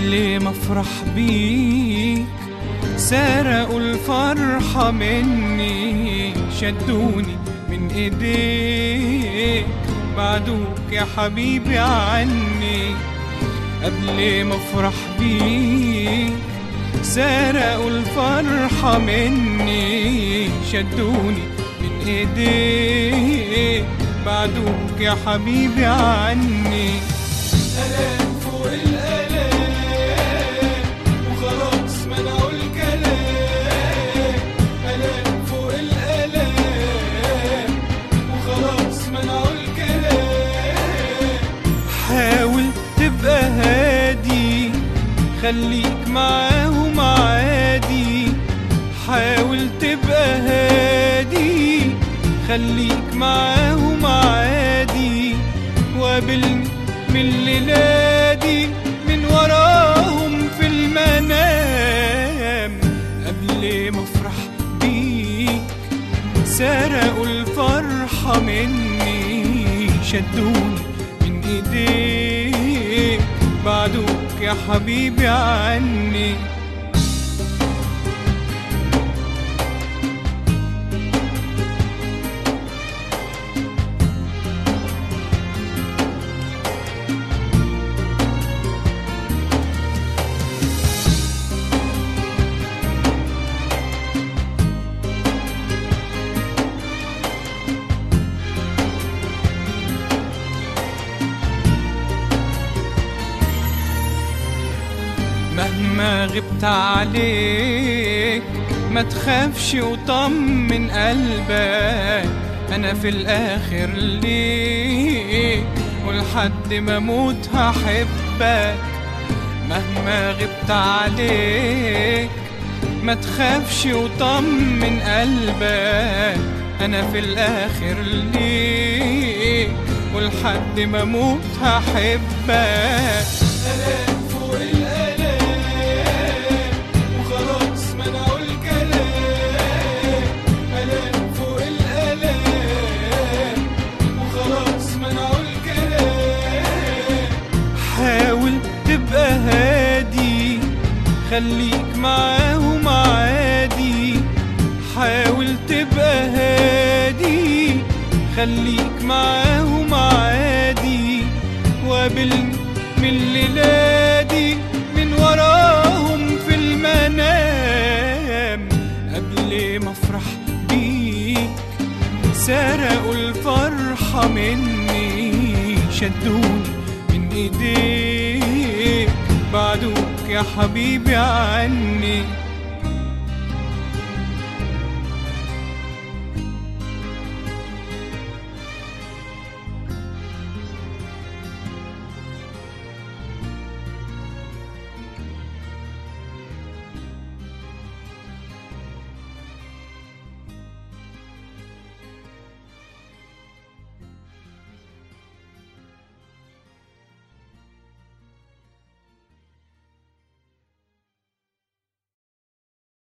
قبل ما افرح بيك سرقوا الفرحة مني شدوني من ايديك بعدوك يا حبيبي عني قبل ما افرح بيك سرقوا الفرحة مني شدوني من ايديك بعدوك يا حبيبي عني ألام فوق الألام وخلاص منعوا الكلام ألام فوق الألام وخلاص منعوا الكلام حاول تبقى هادي خليك معاهم عادي حاول تبقى هادي خليك معاهم عادي وقابلني من ليلادي من وراهم في المنام قبل ما افرح بيك سرقوا الفرحة مني شدوني من ايديك بعدوك يا حبيبي عني مهما غبت عليك ما تخافش وطمن قلبك انا في الاخر ليك ولحد ما اموت هحبك مهما غبت عليك ما تخافش وطمن قلبك انا في الاخر ليك ولحد ما اموت هحبك ألام فوق الألام وخلاص منعوا الكلام ألام فوق الألام وخلاص منعوا الكلام حاول تبقى هادي خليك معاهم عادي حاول تبقى هادي خليك معاهم عادي وقابلني من ليلادي من وراهم في المنام قبل ما افرح بيك سرقوا الفرحة مني شدوني من ايديك بعدوك يا حبيبي عني